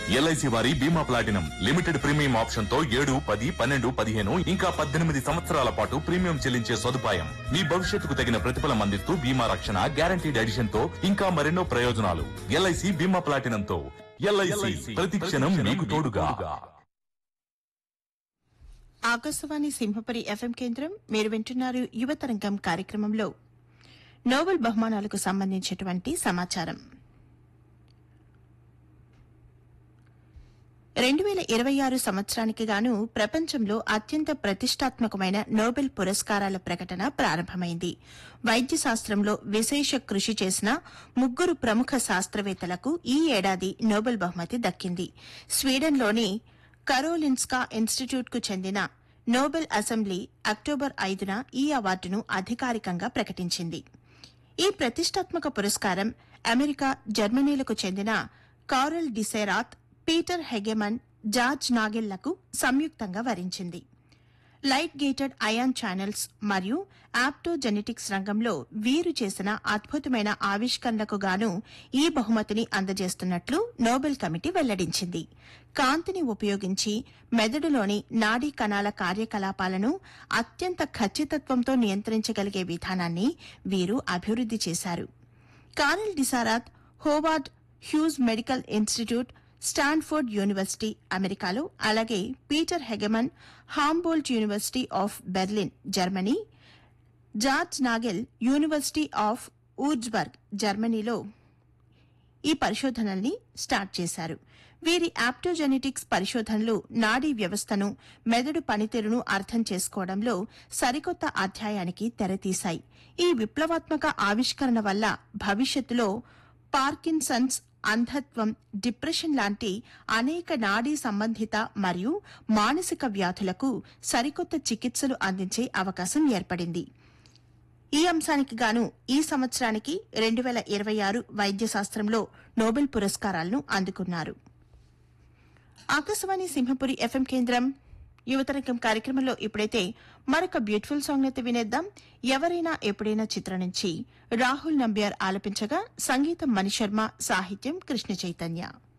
LIC వారి బీమా platinum limited premium option తో ఏడు పది పన్నెండు పదిహేను ఇంకా పద్దెనిమిది సంవత్సరాల పాటు ప్రీమియం చెల్లించే సదుపాయం మీ భవిష్యత్తుకు తగిన ప్రతిఫలం అందిస్తూ బీమా రక్షణ గ్యారంటీడ్ ఎడిషన్ తో ఇంకా మరెన్నో ప్రయోజనాలు ఎల్ఐసి బీమా ప్లాటినం తో ఎల్ఐసి ప్రతి క్షణం మీకు తోడుగా ఆకాశవాణి సింహపురి ఎఫ్ఎం కేంద్రం మీరు వింటున్నారు యువతరంగం కార్యక్రమంలో నోబెల్ బహుమానాలకు సంబంధించినటువంటి సమాచారం రెండు వేల ఇరవై ఆరు సంవత్సరానికి గాను ప్రపంచంలో అత్యంత ప్రతిష్టాత్మకమైన నోబెల్ పురస్కారాల ప్రకటన ప్రారంభమైంది వైద్య శాస్త్రంలో విశేష కృషి చేసిన ముగ్గురు ప్రముఖ శాస్త్రవేత్తలకు ఈ ఏడాది నోబెల్ బహుమతి దక్కింది స్వీడన్లోని కరోలిన్స్కా ఇన్స్టిట్యూట్కు చెందిన నోబెల్ అసెంబ్లీ అక్టోబర్ ఐదున ఈ అవార్డును అధికారికంగా ప్రకటించింది ఈ ప్రతిష్టాత్మక పురస్కారం అమెరికా జర్మనీలకు చెందిన Karl Deisseroth Peter Hegemann Georg నాగెల్లకు సంయుక్తంగా వరించింది లైట్ గేటెడ్ అయాన్ ఛానల్స్ మరియు ఆప్టోజెనెటిక్స్ రంగంలో వీరు చేసిన అద్భుతమైన ఆవిష్కరణలకు గాను ఈ బహుమతిని అందజేస్తున్నట్లు నోబెల్ కమిటీ వెల్లడించింది కాంతిని ఉపయోగించి మెదడులోని నాడీ కణాల కార్యకలాపాలను అత్యంత ఖచ్చితత్వంతో నియంత్రించగలిగే విధానాన్ని వీరు అభివృద్ది చేశారు Karl Deisseroth Howard Hughes Medical Institute Stanford University అమెరికాలో అలాగే Peter Hegemann Humboldt University of Berlin Germany Georg Nagel University of Wurzburg జర్మనీలో ఈ పరిశోధనల్ని స్టార్ట్ చేశారు వీరి ఆప్టోజెనెటిక్స్ పరిశోధనలు నాడీ వ్యవస్థను మెదడు పనితీరును అర్థం చేసుకోవడంలో సరికొత్త అధ్యాయానికి తెరతీశాయి ఈ విప్లవాత్మక ఆవిష్కరణ వల్ల భవిష్యత్తులో పార్కిన్సన్స్ అంధత్వం డిప్రెషన్ లాంటి అనేక నాడీ సంబంధిత మరియు మానసిక వ్యాధులకు సరికొత్త చికిత్సలు అందించే అవకాశం ఏర్పడింది ఈ అంశానికి గాను ఈ సంవత్సరానికి రెండు వేల ఇరవై ఆరు వైద్య శాస్త్రంలో నోబెల్ పురస్కారాలను అందుకున్నారు ఆకాశవాణి సింహపురి ఎఫ్ఎం కేంద్రం యువతరంగం కార్యక్రమంలో ఇప్పుడైతే మరొక బ్యూటిఫుల్ సాంగ్ అయితే వినేద్దాం ఎవరైనా ఎప్పుడైనా చిత్రం నుంచి రాహుల్ నంబియార్ ఆలపించగా సంగీతం మణిశర్మ సాహిత్యం కృష్ణ చైతన్య